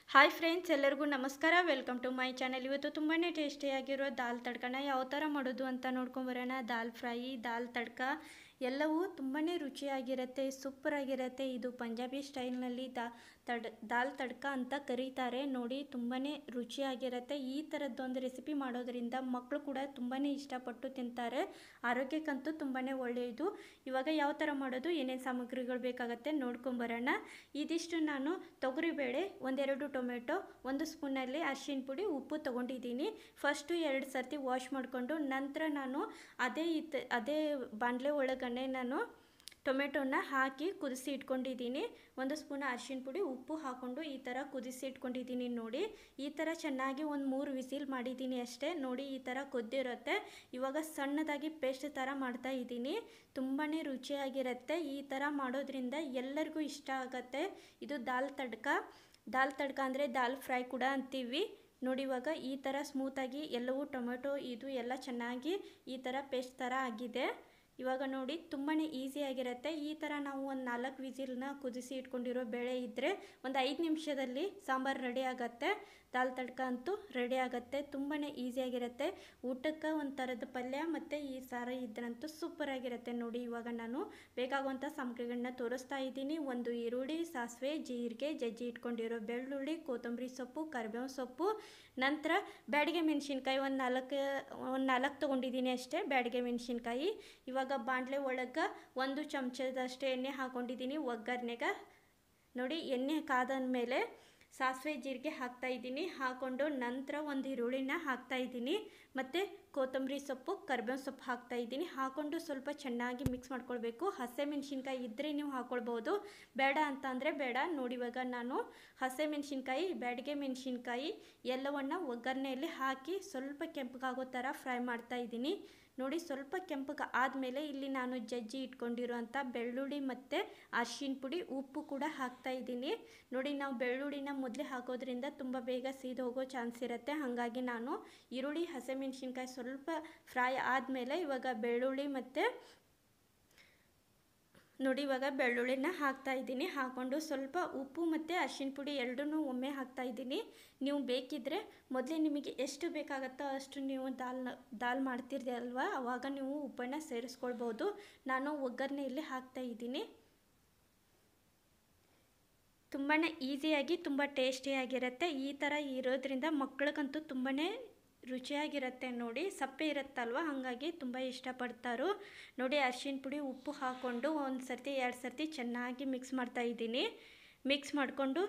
hi friends ಎಲ್ಲರಿಗೂ ನಮಸ್ಕಾರ welcome to my channel ಇವತ್ತು ತುಂಬಾ ಟೇಸ್ಟಿಯಾಗಿರೋ ದಾಲ್ ತಡ್ಕನ ಯಾವ ಥರ ಮಾಡೋದು ಅಂತ ನೋಡ್ಕೊಂಬರೋಣ ದಾಲ್ ಫ್ರೈ ದಾಲ್ ತಡ್ಕ ಎಲ್ಲವೂ ತುಂಬಾ ರುಚಿಯಾಗಿರುತ್ತೆ ಸೂಪರಾಗಿರುತ್ತೆ ಇದು ಪಂಜಾಬಿ ಸ್ಟೈಲ್ನಲ್ಲಿ ದಾ ತಡ್ ದಾಲ್ ತಡ್ಕ ಅಂತ ಕರೀತಾರೆ ನೋಡಿ ತುಂಬಾ ರುಚಿಯಾಗಿರುತ್ತೆ ಈ ಥರದ್ದೊಂದು ರೆಸಿಪಿ ಮಾಡೋದ್ರಿಂದ ಮಕ್ಕಳು ಕೂಡ ತುಂಬಾ ಇಷ್ಟಪಟ್ಟು ತಿಂತಾರೆ ಆರೋಗ್ಯಕ್ಕಂತೂ ತುಂಬಾ ಒಳ್ಳೆಯದು ಇವಾಗ ಯಾವ ಥರ ಮಾಡೋದು ಏನೇನು ಸಾಮಗ್ರಿಗಳು ಬೇಕಾಗುತ್ತೆ ನೋಡ್ಕೊಂಬರೋಣ ಇದಿಷ್ಟು ನಾನು ತೊಗರಿಬೇಳೆ ಒಂದೆರಡು ಟೊಮೆಟೊ ಒಂದು ಸ್ಪೂನಲ್ಲಿ ಅರಿಶಿನ ಪುಡಿ ಉಪ್ಪು ತೊಗೊಂಡಿದ್ದೀನಿ ಫಸ್ಟು ಎರಡು ಸರ್ತಿ ವಾಶ್ ಮಾಡಿಕೊಂಡು ನಂತರ ನಾನು ಅದೇ ಇತ್ ಅದೇ ಬಾಣಲೆ ಒಳಗಡೆ ನಾನು ಟೊಮೆಟೊನ ಹಾಕಿ ಕುದಿಸಿ ಇಟ್ಕೊಂಡಿದ್ದೀನಿ ಒಂದು ಸ್ಪೂನ್ ಅರಿಶಿನ ಪುಡಿ ಉಪ್ಪು ಹಾಕ್ಕೊಂಡು ಈ ಥರ ಕುದಿಸಿ ಇಟ್ಕೊಂಡಿದ್ದೀನಿ ನೋಡಿ ಈ ಥರ ಚೆನ್ನಾಗಿ ಒಂದು ಮೂರು ವಿಸಿಲ್ ಮಾಡಿದ್ದೀನಿ ಅಷ್ಟೇ ನೋಡಿ ಈ ಥರ ಕೊದ್ದಿರುತ್ತೆ ಇವಾಗ ಸಣ್ಣದಾಗಿ ಪೇಸ್ಟ್ ಥರ ಮಾಡ್ತಾ ಇದ್ದೀನಿ ತುಂಬಾ ರುಚಿಯಾಗಿರುತ್ತೆ ಈ ಥರ ಮಾಡೋದ್ರಿಂದ ಎಲ್ಲರಿಗೂ ಇಷ್ಟ ಆಗುತ್ತೆ ಇದು ದಾಲ್ ತಡ್ಕ ದಾಲ್ ತಡ್ಕ ಅಂದರೆ ದಾಲ್ ಫ್ರೈ ಕೂಡ ಅಂತೀವಿ ನೋಡಿ ಇವಾಗ ಈ ಥರ ಸ್ಮೂತಾಗಿ ಎಲ್ಲವೂ ಟೊಮೆಟೊ ಇದು ಎಲ್ಲ ಚೆನ್ನಾಗಿ ಈ ಥರ ಪೇಸ್ಟ್ ಥರ ಆಗಿದೆ ಇವಾಗ ನೋಡಿ ತುಂಬಾ ಈಸಿಯಾಗಿರುತ್ತೆ ಈ ಥರ ನಾವು ಒಂದು ನಾಲ್ಕು ವಿಸಿಲ್ನ ಕುದಿಸಿ ಇಟ್ಕೊಂಡಿರೋ ಬೇಳೆ ಇದ್ದರೆ ಒಂದು ಐದು ನಿಮಿಷದಲ್ಲಿ ಸಾಂಬಾರು ರೆಡಿ ಆಗುತ್ತೆ ದಾಲ್ ತಡ್ಕ ಅಂತೂ ರೆಡಿ ಆಗುತ್ತೆ ತುಂಬಾ ಈಸಿಯಾಗಿರುತ್ತೆ ಊಟಕ್ಕೆ ಒಂದು ಥರದ ಪಲ್ಯ ಮತ್ತು ಈ ಸಾರು ಇದ್ರಂತೂ ಸೂಪರಾಗಿರುತ್ತೆ ನೋಡಿ ಇವಾಗ ನಾನು ಬೇಕಾಗುವಂಥ ಸಾಮಗ್ರಿಗಳನ್ನ ತೋರಿಸ್ತಾ ಇದ್ದೀನಿ ಒಂದು ಈರುಳ್ಳಿ ಸಾಸಿವೆ ಜೀರಿಗೆ ಜಜ್ಜಿ ಇಟ್ಕೊಂಡಿರೋ ಬೆಳ್ಳುಳ್ಳಿ ಕೊತ್ತಂಬರಿ ಸೊಪ್ಪು ಕರಿಬೇವು ಸೊಪ್ಪು ನಂತರ ಬ್ಯಾಡಿಗೆ ಮೆಣಸಿನ್ಕಾಯಿ ಒಂದು ನಾಲ್ಕು ಒಂದು ನಾಲ್ಕು ತೊಗೊಂಡಿದ್ದೀನಿ ಅಷ್ಟೇ ಬ್ಯಾಡಿಗೆ ಮೆಣಸಿನ್ಕಾಯಿ ಇವಾಗ ಬಾಣಲೆ ಒಳಗೆ ಒಂದು ಚಮಚದಷ್ಟು ಎಣ್ಣೆ ಹಾಕ್ಕೊಂಡಿದ್ದೀನಿ ಒಗ್ಗರಣೆಗೆ ನೋಡಿ ಎಣ್ಣೆ ಕಾದ ಮೇಲೆ ಸಾಸಿವೆ ಜೀರಿಗೆ ಹಾಕ್ತಾ ಇದ್ದೀನಿ ಹಾಕ್ಕೊಂಡು ನಂತರ ಒಂದು ಈರುಳ್ಳಿನ ಹಾಕ್ತಾ ಇದ್ದೀನಿ ಮತ್ತು ಕೊತ್ತಂಬರಿ ಸೊಪ್ಪು ಕರಿಬೇವು ಸೊಪ್ಪು ಹಾಕ್ತಾ ಇದ್ದೀನಿ ಹಾಕ್ಕೊಂಡು ಸ್ವಲ್ಪ ಚೆನ್ನಾಗಿ ಮಿಕ್ಸ್ ಮಾಡ್ಕೊಳ್ಬೇಕು ಹಸೆ ಮೆಣಸಿನ್ಕಾಯಿ ಇದ್ದರೆ ನೀವು ಹಾಕ್ಕೊಳ್ಬೋದು ಬೇಡ ಅಂತ ಅಂದರೆ ಬೇಡ ನೋಡಿ ಇವಾಗ ನಾನು ಹಸೆ ಮೆಣಸಿನ್ಕಾಯಿ ಬ್ಯಾಡಿಗೆ ಮೆಣಸಿನ್ಕಾಯಿ ಎಲ್ಲವನ್ನು ಒಗ್ಗರಣೆಯಲ್ಲಿ ಹಾಕಿ ಸ್ವಲ್ಪ ಕೆಂಪಗಾಗೋ ಥರ ಫ್ರೈ ಮಾಡ್ತಾ ಇದ್ದೀನಿ ನೋಡಿ ಸ್ವಲ್ಪ ಕೆಂಪಗೆ ಆದಮೇಲೆ ಇಲ್ಲಿ ನಾನು ಜಜ್ಜಿ ಇಟ್ಕೊಂಡಿರೋಂಥ ಬೆಳ್ಳುಳ್ಳಿ ಮತ್ತು ಅರಿಶಿನ ಪುಡಿ ಉಪ್ಪು ಕೂಡ ಹಾಕ್ತಾ ಇದ್ದೀನಿ ನೋಡಿ ನಾವು ಬೆಳ್ಳುಳ್ಳಿನ ಮೊದಲೇ ಹಾಕೋದ್ರಿಂದ ತುಂಬ ಬೇಗ ಸೀದು ಹೋಗೋ ಚಾನ್ಸ್ ಇರುತ್ತೆ ಹಾಗಾಗಿ ನಾನು ಈರುಳ್ಳಿ ಹಸಿಮೆಣ್ಸಿನ್ಕಾಯಿ ಸ್ವಲ್ಪ ಫ್ರೈ ಆದಮೇಲೆ ಇವಾಗ ಬೆಳ್ಳುಳ್ಳಿ ಮತ್ತು ನೋಡಿ ಇವಾಗ ಬೆಳ್ಳುಳ್ಳಿನ ಹಾಕ್ತಾ ಇದ್ದೀನಿ ಹಾಕ್ಕೊಂಡು ಸ್ವಲ್ಪ ಉಪ್ಪು ಮತ್ತು ಅರಿಶಿನ ಪುಡಿ ಎರಡನ್ನೂ ಒಮ್ಮೆ ಹಾಕ್ತಾ ಇದ್ದೀನಿ ನೀವು ಬೇಕಿದ್ದರೆ ಮೊದಲೇ ನಿಮಗೆ ಎಷ್ಟು ಬೇಕಾಗುತ್ತೋ ಅಷ್ಟು ನೀವು ದಾಲ್ ದಾಲ್ ಮಾಡ್ತಿರ್ದೆ ಅಲ್ವಾ ಆವಾಗ ನೀವು ಉಪ್ಪನ್ನು ಸೇರಿಸ್ಕೊಳ್ಬೋದು ನಾನು ಒಗ್ಗರಣೆಯಲ್ಲಿ ಹಾಕ್ತಾ ಇದ್ದೀನಿ ತುಂಬಾ ಈಸಿಯಾಗಿ ತುಂಬ ಟೇಸ್ಟಿಯಾಗಿರುತ್ತೆ ಈ ಥರ ಇರೋದ್ರಿಂದ ಮಕ್ಳಿಗಂತೂ ತುಂಬಾ ರುಚಿಯಾಗಿರುತ್ತೆ ನೋಡಿ ಸಪ್ಪೆ ಇರುತ್ತಲ್ವ ಹಾಗಾಗಿ ತುಂಬ ಇಷ್ಟಪಡ್ತಾರೋ ನೋಡಿ ಅರಿಶಿನ ಪುಡಿ ಉಪ್ಪು ಹಾಕ್ಕೊಂಡು ಒಂದು ಸರ್ತಿ ಎರಡು ಸರ್ತಿ ಚೆನ್ನಾಗಿ ಮಿಕ್ಸ್ ಮಾಡ್ತಾ ಇದ್ದೀನಿ ಮಿಕ್ಸ್ ಮಾಡಿಕೊಂಡು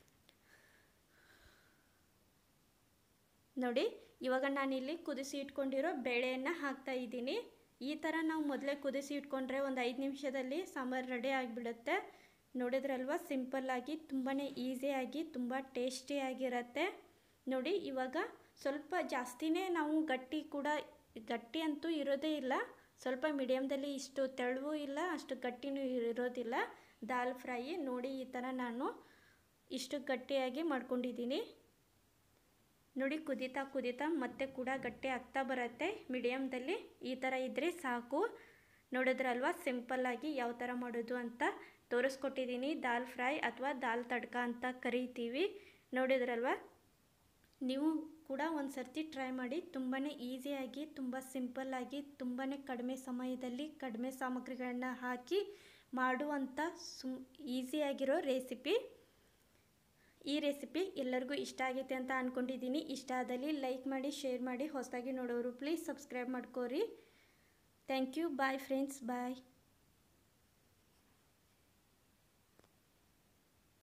ನೋಡಿ ಇವಾಗ ನಾನಿಲ್ಲಿ ಕುದಿಸಿ ಇಟ್ಕೊಂಡಿರೋ ಬೇಳೆಯನ್ನು ಹಾಕ್ತಾ ಇದ್ದೀನಿ ಈ ಥರ ನಾವು ಮೊದಲೇ ಕುದಿಸಿ ಇಟ್ಕೊಂಡ್ರೆ ಒಂದು ಐದು ನಿಮಿಷದಲ್ಲಿ ಸಾಂಬಾರು ರೆಡಿ ಆಗಿಬಿಡುತ್ತೆ ನೋಡಿದ್ರಲ್ವ ಸಿಂಪಲ್ಲಾಗಿ ತುಂಬಾ ಈಸಿಯಾಗಿ ತುಂಬ ಟೇಸ್ಟಿಯಾಗಿರುತ್ತೆ ನೋಡಿ ಇವಾಗ ಸ್ವಲ್ಪ ಜಾಸ್ತಿನೇ ನಾವು ಗಟ್ಟಿ ಕೂಡ ಗಟ್ಟಿ ಅಂತೂ ಇರೋದೇ ಇಲ್ಲ ಸ್ವಲ್ಪ ಮೀಡಿಯಮ್ದಲ್ಲಿ ಇಷ್ಟು ತೆಳುವೂ ಇಲ್ಲ ಅಷ್ಟು ಗಟ್ಟಿನೂ ಇರೋದಿಲ್ಲ ದಾಲ್ ಫ್ರೈ ನೋಡಿ ಈ ಥರ ನಾನು ಇಷ್ಟು ಗಟ್ಟಿಯಾಗಿ ಮಾಡ್ಕೊಂಡಿದ್ದೀನಿ ನೋಡಿ ಕುದೀತಾ ಕುದೀತಾ ಮತ್ತೆ ಕೂಡ ಗಟ್ಟಿ ಆಗ್ತಾ ಬರುತ್ತೆ ಮೀಡಿಯಮ್ದಲ್ಲಿ ಈ ಥರ ಇದ್ದರೆ ಸಾಕು ನೋಡಿದ್ರಲ್ವ ಸಿಂಪಲ್ಲಾಗಿ ಯಾವ ಥರ ಮಾಡೋದು ಅಂತ ತೋರಿಸ್ಕೊಟ್ಟಿದ್ದೀನಿ ದಾಲ್ ಫ್ರೈ ಅಥವಾ ದಾಲ್ ತಡ್ಕ ಅಂತ ಕರಿತೀವಿ ನೋಡಿದ್ರಲ್ವ ನೀವು ಕೂಡ ಒಂದು ಸರ್ತಿ ಟ್ರೈ ಮಾಡಿ ತುಂಬಾ ಈಸಿಯಾಗಿ ತುಂಬ ಸಿಂಪಲ್ಲಾಗಿ ತುಂಬಾ ಕಡಿಮೆ ಸಮಯದಲ್ಲಿ ಕಡಿಮೆ ಸಾಮಗ್ರಿಗಳನ್ನ ಹಾಕಿ ಮಾಡುವಂಥ ಸುಮ್ ಈಸಿಯಾಗಿರೋ ರೆಸಿಪಿ ಈ ರೆಸಿಪಿ ಎಲ್ಲರಿಗೂ ಇಷ್ಟ ಆಗೈತೆ ಅಂತ ಅಂದ್ಕೊಂಡಿದ್ದೀನಿ ಇಷ್ಟ ಆದಲ್ಲಿ ಲೈಕ್ ಮಾಡಿ ಶೇರ್ ಮಾಡಿ ಹೊಸದಾಗಿ ನೋಡೋರು ಪ್ಲೀಸ್ ಸಬ್ಸ್ಕ್ರೈಬ್ ಮಾಡ್ಕೋರಿ thank you bye friends bye